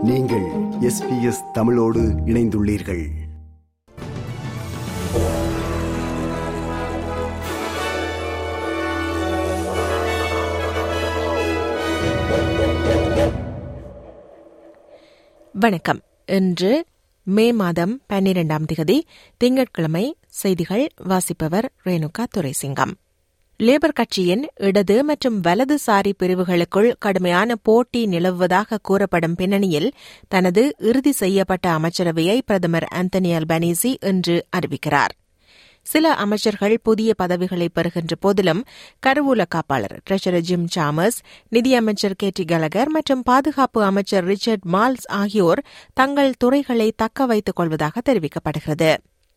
நீங்கள் எஸ்பிஎஸ் தமிழோடு இணைந்துள்ளீர்கள் வணக்கம் இன்று மே மாதம் பன்னிரெண்டாம் திகதி திங்கட்கிழமை செய்திகள் வாசிப்பவர் ரேணுகா துரைசிங்கம் லேபர் கட்சியின் இடது மற்றும் வலதுசாரி பிரிவுகளுக்குள் கடுமையான போட்டி நிலவுவதாக கூறப்படும் பின்னணியில் தனது இறுதி செய்யப்பட்ட அமைச்சரவையை பிரதமர் ஆந்தனி அல்பனீசி இன்று அறிவிக்கிறார் சில அமைச்சர்கள் புதிய பதவிகளை பெறுகின்ற போதிலும் கருவூல காப்பாளர் ட்ரெஷரர் ஜிம் சாமர்ஸ் நிதியமைச்சர் கே டி கலகர் மற்றும் பாதுகாப்பு அமைச்சர் ரிச்சர்ட் மால்ஸ் ஆகியோர் தங்கள் துறைகளை தக்க வைத்துக் கொள்வதாக தெரிவிக்கப்படுகிறது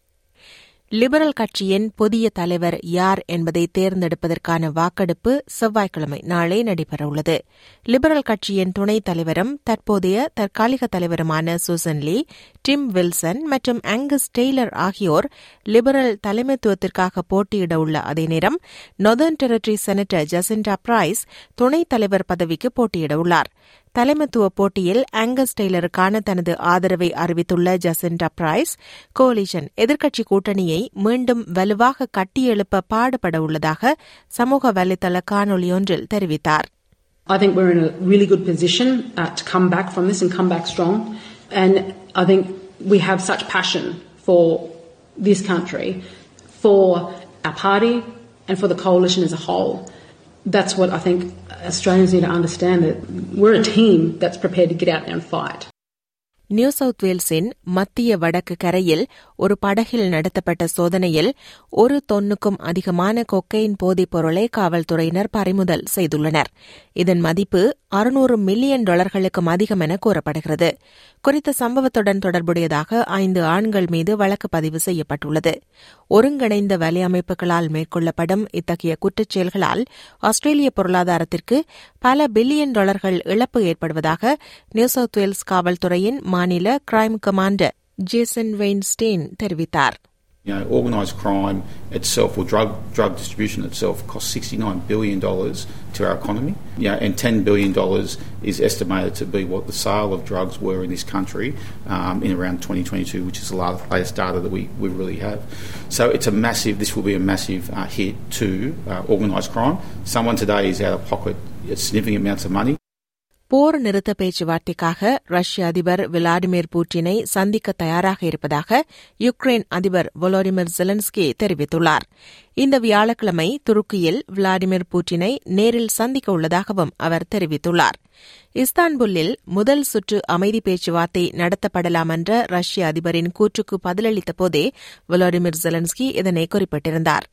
லிபரல் கட்சியின் புதிய தலைவர் யார் என்பதை தேர்ந்தெடுப்பதற்கான வாக்கெடுப்பு செவ்வாய்க்கிழமை நாளை நடைபெறவுள்ளது லிபரல் கட்சியின் துணைத் தலைவரும் தற்போதைய தற்காலிக தலைவருமான சூசன் லீ டிம் வில்சன் மற்றும் ஆங்கஸ் டெய்லர் ஆகியோர் லிபரல் தலைமைத்துவத்திற்காக போட்டியிட உள்ள அதே நேரம் Northern Territory senator Jacinta Price துணைத் தலைவர் பதவிக்கு போட்டியிட உள்ளார் தலைமைத்துவ போட்டியில் ஆங்கஸ் டெய்லருக்கான தனது ஆதரவை அறிவித்துள்ள ஜசிண்டா பிரைஸ் கோலிஷன் எதிர்க்கட்சி கூட்டணியை மீண்டும் வலுவாக கட்டியெழுப்ப பாடுபட உள்ளதாக சமூக வலைதள காணொலியொன்றில் தெரிவித்தார் I think we're in a really good position uh, to come back from this and come back strong. And I think we have such passion for this country, for our party, and for the coalition as a whole. That's what I think Australians need to understand that we're a team that's prepared to get out there and fight. New south வேல்ஸின் மத்திய வடக்கு கரையில் ஒரு படகில் நடத்தப்பட்ட சோதனையில் ஒரு தொன்னுக்கும் அதிகமான கொக்கையின் போதைப் பொருளை காவல்துறையினர் பறிமுதல் செய்துள்ளனர் இதன் மதிப்பு அறுநூறு மில்லியன் டாலர்களுக்கும் அதிகம் என கூறப்படுகிறது குறித்த சம்பவத்துடன் தொடர்புடையதாக ஐந்து ஆண்கள் மீது வழக்கு பதிவு செய்யப்பட்டுள்ளது ஒருங்கிணைந்த வலையமைப்புகளால் மேற்கொள்ளப்படும் இத்தகைய குற்றச்செயல்களால் ஆஸ்திரேலிய பொருளாதாரத்திற்கு பல பில்லியன் டாலர்கள் இழப்பு ஏற்படுவதாக நியூ சவுத் வேல்ஸ் காவல்துறையின் மாநில கிரைம் கமாண்டர் ஜேசன் வெயின்ஸ்டெயின் தெரிவித்தார் You know, organised crime itself, or drug drug distribution itself, costs sixty-nine billion dollars to our economy. You know, and ten billion dollars is estimated to be what the sale of drugs were in this country um, in around 2022, which is the latest data that we, we really have. So it's a massive. This will be a massive uh, hit to uh, organised crime. Someone today is out of pocket significant amounts of money. போர் நிறுத்த பேச்சுவார்த்தைக்காக ரஷ்ய அதிபர் Vladimir புட்டினை சந்திக்க தயாராக இருப்பதாக Ukraine அதிபர் Volodymyr Zelensky தெரிவித்துள்ளார் இந்த வியாழக்கிழமை துருக்கியில் விளாடிமிர் புட்டினை நேரில் சந்திக்க உள்ளதாகவும் அவர் தெரிவித்துள்ளார் இஸ்தான்புல்லில் முதல் சுற்று அமைதி பேச்சுவார்த்தை நடத்தப்படலாம் என்ற ரஷ்ய அதிபரின் கூற்றுக்கு பதிலளித்த போதே வொலோடிமிர் ஜெலன்ஸ்கி இதனை குறிப்பிட்டிருந்தார்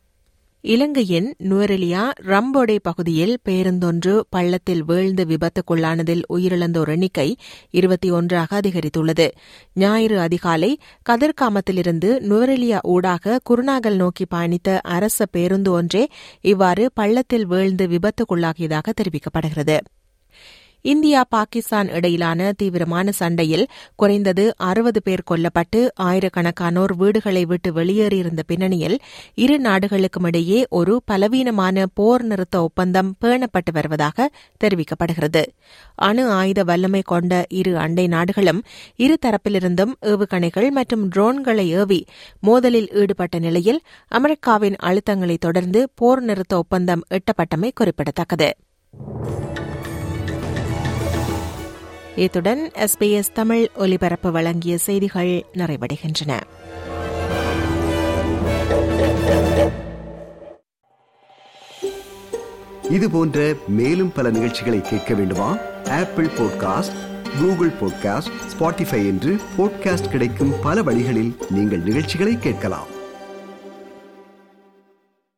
இலங்கையின் நுவரெலியா ரம்போடே பகுதியில் பேருந்தொன்று பள்ளத்தில் வீழ்ந்து விபத்துக்குள்ளானதில் உயிரிழந்தோர் எண்ணிக்கை இருபத்தி ஒன்றாக அதிகரித்துள்ளது ஞாயிறு அதிகாலை கதிர்காமத்திலிருந்து நுவரெலியா ஊடாக குருநாகல் நோக்கி பயணித்த அரச பேருந்து ஒன்றே இவ்வாறு பள்ளத்தில் வீழ்ந்து விபத்துக்குள்ளாகியதாக தெரிவிக்கப்படுகிறது இந்தியா பாகிஸ்தான் இடையிலான தீவிரமான சண்டையில் குறைந்தது அறுபது பேர் கொல்லப்பட்டு ஆயிரக்கணக்கானோர் வீடுகளை விட்டு வெளியேறியிருந்த பின்னணியில் இரு நாடுகளுக்கும் இடையே ஒரு பலவீனமான போர் நிறுத்த ஒப்பந்தம் பேணப்பட்டு வருவதாக தெரிவிக்கப்படுகிறது அணு ஆயுத வல்லமை கொண்ட இரு அண்டை நாடுகளும் இரு தரப்பிலிருந்தும் ஏவுகணைகள் மற்றும் ட்ரோன்களை ஏவி மோதலில் ஈடுபட்ட நிலையில் அமெரிக்காவின் அழுத்தங்களை தொடர்ந்து போர் நிறுத்த ஒப்பந்தம் எட்டப்பட்டமை குறிப்பிடத்தக்கது இத்துடன் எஸ்பிஎஸ் தமிழ் ஒலிபரப்பு வழங்கிய செய்திகள் நிறைவடைகின்றன இது போன்ற மேலும் பல நிகழ்ச்சிகளை கேட்க வேண்டுமா Apple podcast Google podcast Spotify என்று பாட்காஸ்ட் கிடைக்கும் பல வழிகளில் நீங்கள் நிகழ்ச்சிகளை கேட்கலாம்